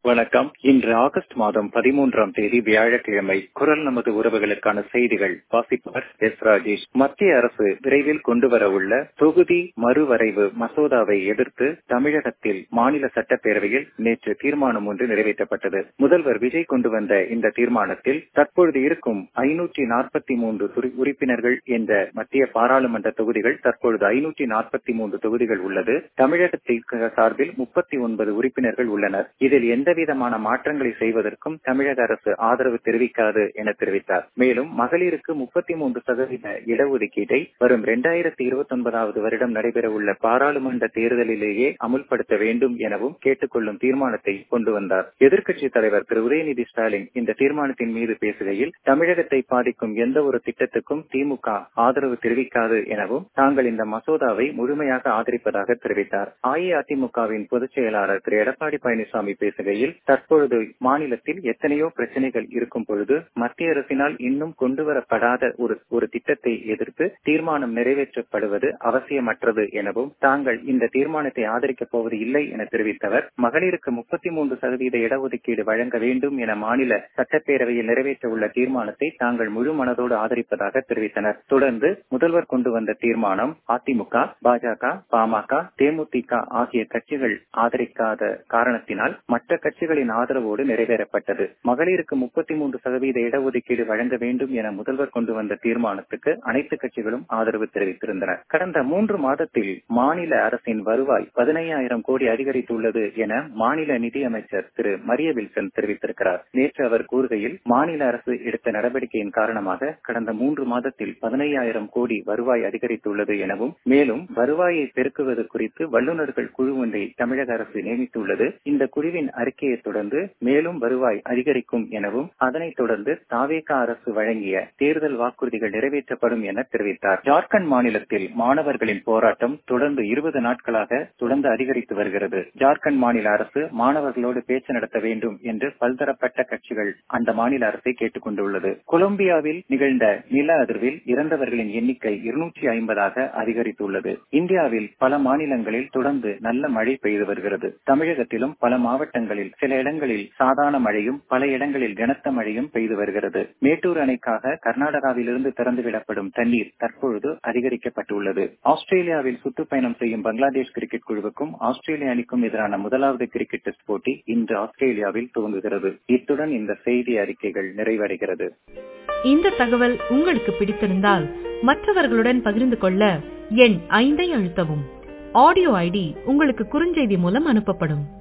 வணக்கம் இன்று ஆகஸ்ட் மாதம் பதிமூன்றாம் தேதி வியாழக்கிழமை குரல் நமது உறவுகளுக்கான செய்திகள் வாசிப்பவர் எஸ் ராஜேஷ் மத்திய அரசு விரைவில் கொண்டுவர உள்ள தொகுதி மறுவரைவு மசோதாவை எதிர்த்து தமிழகத்தில் மாநில சட்டப்பேரவையில் நேற்று தீர்மானம் ஒன்று நிறைவேற்றப்பட்டது முதல்வர் விஜய் கொண்டு வந்த இந்த தீர்மானத்தில் தற்பொழுது இருக்கும் ஐநூற்றி நாற்பத்தி மூன்று உறுப்பினர்கள் என்ற மத்திய பாராளுமன்ற தொகுதிகள் தற்பொழுது ஐநூற்றி நாற்பத்தி மூன்று தொகுதிகள் உள்ளது தமிழகத்திற்கு சார்பில் முப்பத்தி ஒன்பது உறுப்பினர்கள் உள்ளனர் இதில் எந்த விதமான மாற்றங்களை செய்வதற்கும் தமிழக அரசு ஆதரவு தெரிவிக்காது என தெரிவித்தார் மேலும் மகளிருக்கு முப்பத்தி மூன்று சதவீத இடஒதுக்கீட்டை வரும் இரண்டாயிரத்தி இருபத்தி ஒன்பதாவது வருடம் நடைபெறவுள்ள பாராளுமன்ற தேர்தலிலேயே அமுல்படுத்த வேண்டும் எனவும் கேட்டுக்கொள்ளும் தீர்மானத்தை கொண்டு வந்தார் எதிர்க்கட்சித் தலைவர் திரு உதயநிதி ஸ்டாலின் இந்த தீர்மானத்தின் மீது பேசுகையில் தமிழகத்தை பாதிக்கும் எந்த ஒரு திட்டத்துக்கும் திமுக ஆதரவு தெரிவிக்காது எனவும் தாங்கள் இந்த மசோதாவை முழுமையாக ஆதரிப்பதாக தெரிவித்தார் அஇஅதிமுகவின் பொதுச் செயலாளர் திரு எடப்பாடி பழனிசாமி பேசுகையில் தற்பொழுது மாநிலத்தில் எத்தனையோ பிரச்சனைகள் இருக்கும் பொழுது மத்திய அரசினால் இன்னும் கொண்டுவரப்படாத ஒரு ஒரு திட்டத்தை எதிர்த்து தீர்மானம் நிறைவேற்றப்படுவது அவசியமற்றது எனவும் தாங்கள் இந்த தீர்மானத்தை ஆதரிக்கப் போவது இல்லை என தெரிவித்தவர் மகளிருக்கு முப்பத்தி மூன்று சதவீத இடஒதுக்கீடு வழங்க வேண்டும் என மாநில சட்டப்பேரவையில் நிறைவேற்ற உள்ள தீர்மானத்தை தாங்கள் முழு மனதோடு ஆதரிப்பதாக தெரிவித்தனர் தொடர்ந்து முதல்வர் கொண்டு வந்த தீர்மானம் அதிமுக பாஜக பாமக தேமுதிக ஆகிய கட்சிகள் ஆதரிக்காத காரணத்தினால் மற்ற கட்சிகளின் ஆதரவோடு நிறைவேறப்பட்டது மகளிருக்கு முப்பத்தி மூன்று சதவீத இடஒதுக்கீடு வழங்க வேண்டும் என முதல்வர் கொண்டு வந்த தீர்மானத்துக்கு அனைத்து கட்சிகளும் ஆதரவு தெரிவித்திருந்தன கடந்த மூன்று மாதத்தில் மாநில அரசின் வருவாய் பதினையாயிரம் கோடி அதிகரித்துள்ளது என மாநில நிதியமைச்சர் திரு மரிய வில்சன் தெரிவித்திருக்கிறார் நேற்று அவர் கூறுகையில் மாநில அரசு எடுத்த நடவடிக்கையின் காரணமாக கடந்த மூன்று மாதத்தில் பதினையாயிரம் கோடி வருவாய் அதிகரித்துள்ளது எனவும் மேலும் வருவாயை பெருக்குவது குறித்து வல்லுநர்கள் குழு ஒன்றை தமிழக அரசு நியமித்துள்ளது இந்த குழுவின் அறிக்கையை தொடர்ந்து மேலும் வருவாய் அதிகரிக்கும் எனவும் அதனைத் தொடர்ந்து தாவேகா அரசு வழங்கிய தேர்தல் வாக்குறுதிகள் நிறைவேற்றப்படும் என தெரிவித்தார் ஜார்க்கண்ட் மாநிலத்தில் மாணவர்களின் போராட்டம் தொடர்ந்து இருபது நாட்களாக தொடர்ந்து அதிகரித்து வருகிறது ஜார்க்கண்ட் மாநில அரசு மாணவர்களோடு பேச்சு நடத்த வேண்டும் என்று பல்தரப்பட்ட கட்சிகள் அந்த மாநில அரசை கேட்டுக் கொண்டுள்ளது கொலம்பியாவில் நிகழ்ந்த நில அதிர்வில் இறந்தவர்களின் எண்ணிக்கை இருநூற்றி ஐம்பதாக அதிகரித்துள்ளது இந்தியாவில் பல மாநிலங்களில் தொடர்ந்து நல்ல மழை பெய்து வருகிறது தமிழகத்திலும் பல மாவட்டங்களில் சில இடங்களில் சாதாரண மழையும் பல இடங்களில் கனத்த மழையும் பெய்து வருகிறது மேட்டூர் அணைக்காக கர்நாடகாவிலிருந்து திறந்துவிடப்படும் தண்ணீர் தற்பொழுது அதிகரிக்கப்பட்டுள்ளது ஆஸ்திரேலியாவில் சுற்றுப்பயணம் செய்யும் பங்களாதேஷ் கிரிக்கெட் குழுவுக்கும் ஆஸ்திரேலிய அணிக்கும் எதிரான முதலாவது கிரிக்கெட் டெஸ்ட் போட்டி இன்று ஆஸ்திரேலியாவில் துவங்குகிறது இத்துடன் இந்த செய்தி அறிக்கைகள் நிறைவடைகிறது இந்த தகவல் உங்களுக்கு பிடித்திருந்தால் மற்றவர்களுடன் பகிர்ந்து கொள்ள எண் ஐந்தை அழுத்தவும் ஆடியோ ஐடி உங்களுக்கு குறுஞ்செய்தி மூலம் அனுப்பப்படும்